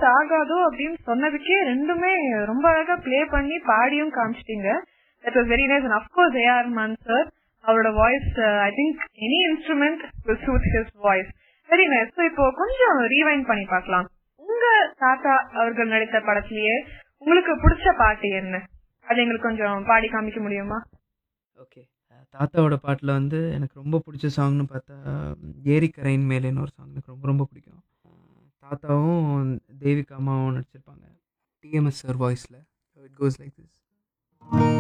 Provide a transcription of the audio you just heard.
ஆகாதோ அப்படின்னு சொன்னதுக்கே ரெண்டுமே ரொம்ப அழகா ப்ளே பண்ணி பாடியும் காமிச்சிட்டீங்க that was very nice and of course A R Rahman sir அவரோட voice I think any instrument will suit his voice very nice so இப்போ கொஞ்சம் ரீவைண்ட் பண்ணி பார்க்கலாம் உங்க தாத்தா அவர்கள் நடித்த படத்திலேயே உங்களுக்கு பிடிச்ச பாட்டு என்ன அது எங்களுக்கு கொஞ்சம் பாடி காமிக்க முடியுமா ஓகே தாத்தாவோட பாட்டில் வந்து எனக்கு ரொம்ப பிடிச்ச சாங்னு பார்த்தா ஏரிக்கரையின் மேலேன்னு ஒரு சாங் எனக்கு ரொம்ப ரொம்ப பிடிக்கும் தாத்தாவும் தேவிகா அம்மாவும் நடிச்சிருப்பாங்க டிஎம்எஸ் சார் வாய்ஸில் இட் கோஸ் லைக் திஸ்